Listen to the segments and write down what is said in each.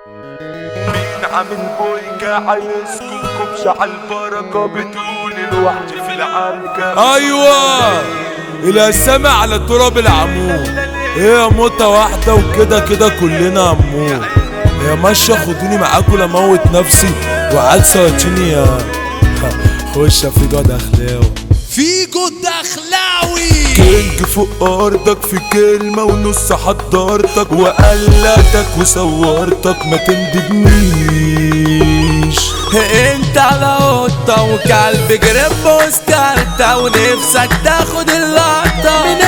مين عامل بويكا عايزكم كبش على البركة بتقول الوحش في العركة ايوه الى السمع على تراب العمود هي موتة واحدة وكده كده كلنا هنموت هي ماشية خدوني معاكم لموت نفسي وعاد سواتيني يا خش في جود اخلاوي فيجو الدخلاوي كينج فوق ارضك في كلمة ونص حضرتك وقلتك وصورتك ما تندبنيش انت على قطة وكلب جرب وسكرتة ونفسك تاخد اللقطة من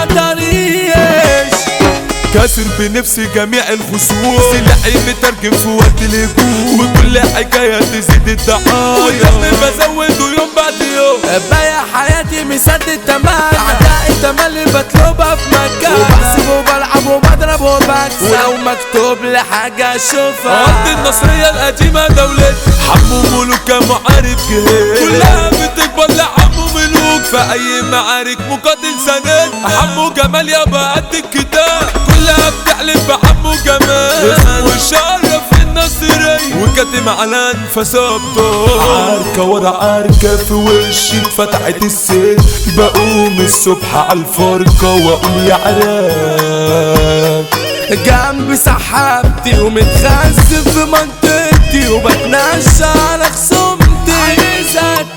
المطريش كاسر بنفسي جميع الخصوم سلاحي مترجم في وقت الهجوم وكل حكاية تزيد الدعاية ودمي بزوده يوم بعد يوم بايع حياتي مسدد تمام اعدائي تملي بطلبها في مكان وبحسب وبلعب وبضرب وبكسب ولو مكتوب لي حاجة اشوفها أرض النصرية القديمة دولتي حمو ملوك معارف جهاد كلها بتكبر لحمو ملوك في أي معارك مقاتل سند حمو جمال يابا قد الكتاب كلها بتحلف بحمو جمال اسمه الشرف النصرية وكاتم على انفاس ابطال عركة ورا عركة في وشي فتحت السيل بقوم الصبح على الفرقة واقول يا عراك جنب سحابتي ومتخزن في منطقتي وبتنشى على خصومتي عايز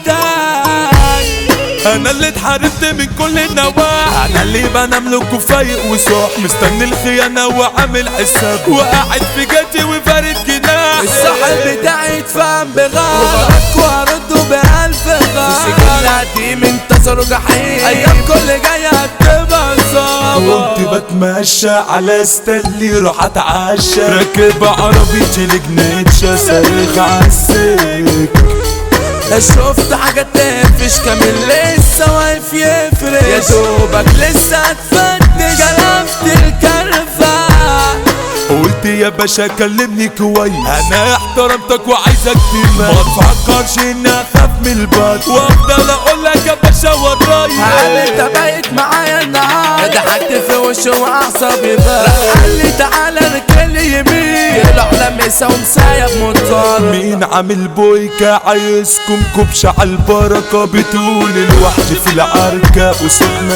اتاك انا اللي اتحاربت من كل النواحي انا اللي بنملك وفايق وصاح مستني الخيانه وعامل حساب وقاعد في جيتي وفارد جناح الصاحب بتاعي اتفهم بغار وبرك وارده بألف غار في سجن قديم انتصروا جحيم ايام كل جاية هتبقى صعبة كنت بتمشى على ستانلي روح اتعشى راكب عربيتي لجنيتشا صارخ عالسك شفت حاجة تقفش كامل لسه واقف يفرش يا دوبك لسه هتفتش كلفت الكرفة قلت يا باشا كلمني كويس انا احترمتك وعايزك تمام ما تفكرش اني اخاف من البط وافضل اقول لك يا باشا هل ورايا انت بايت معايا النهار ضحكت في وشه واعصابي بقى قال لي تعالى ركل يمين طلع لمسه ومسايب مطار مين عامل بويكا عايزكم كبش على البركة بتقول الوحش في العركة قصاد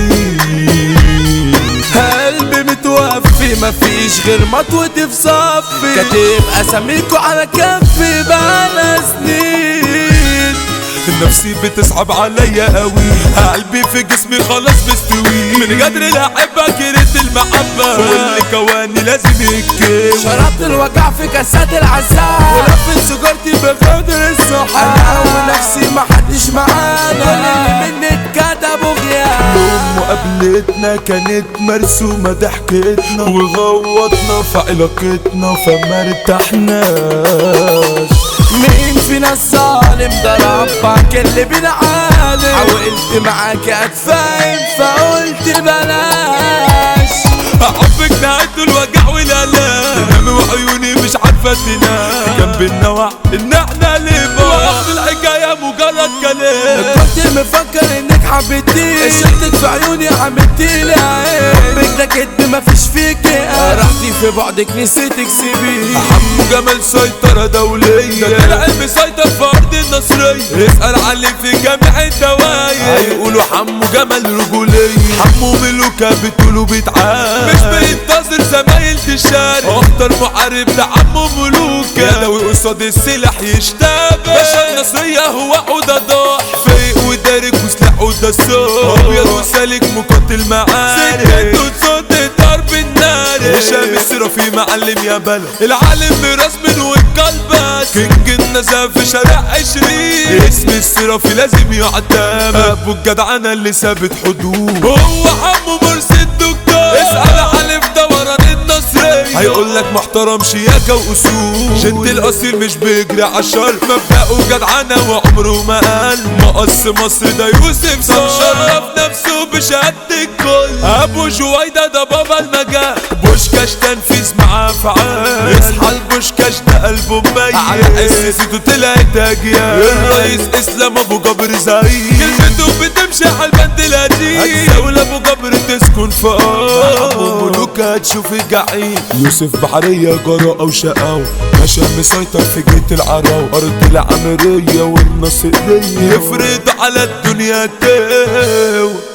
ملايين قلبي متوفي مفيش غير مطوتي في صفي كاتب اساميكوا على كفي بقالها سنين نفسي بتصعب عليا قوي قلبي في جسمي خلاص مستوي من قدر اللي احبك يرد المحبة واللي كواني لازم يتكوي شربت الوجع في كاسات العذاب ولفت سجارتي بقدر الصحاب انا ونفسي محدش معانا كل اللي مني اتكتب وغياب يوم مقابلتنا كانت مرسومة ضحكتنا وغوطنا في علاقتنا فما ارتحناش مين فينا الظالم ده ربك اللي بنعالم حاولت معاك اتفاهم فقلت بلاش حبك نهايته الوجع والالام تنام وعيوني مش عارفه تنام جنب النوع ان احنا ليه بعض الحكايه مجرد كلام كنت مفكر انك حبيتيني شفتك في عيوني عملتيلي عين حبك ده كدب مفيش فيك رحتي في بعدك نسيتك سيبيني حمو جمال سيطرة دولية ده طلع مسيطر في أرض النصرية اسأل عليه في جامع الدواير هيقولوا حمو جمال رجولية حمو ملوكة بتقولوا بيتعاد مش بينتظر زمايل الشارع اختار محارب لعمو ملوكة يدوي قصاد السلاح يشتغل باشا النصرية هو عودة ضاح فايق ودارك وسلاحه ده الصوت ابيض وسالك مقاتل معارك سكته صوت ضرب النار هشام السرافي معلم يا بلد العالم براس من والقلبات كينج النزاهة في شارع عشرين اسم السرافي لازم يعتمد ابو الجدعنة اللي ثابت حدود هو عمو مرسي الدكتور اسأل علي في دوران النصرية هيقول لك محترم شياكة وأصول جد الأصيل مش بيجري عالشر مبدأه جدعنة وعمره ما قال مقص مصر ده يوسف صار شرف نفسه بشهادة الكل أبو جويدة ده بابا المجال بوشكاش تنفيذ معاه فعال اصحى البوشكاش ده قلبه ميت على حسيته طلعت أجيال الرئيس إسلام أبو جبر زعيم كلمته بتمشي على البند القديم هتزاول أبو جبر تسكن في أرض أبو ملوك هتشوف الجحيم الحقيقي يوسف بحرية جراءة وشقاوة ماشي مسيطر في جيت العراو أرض العمرية والنصرية يفرض على الدنيا تاو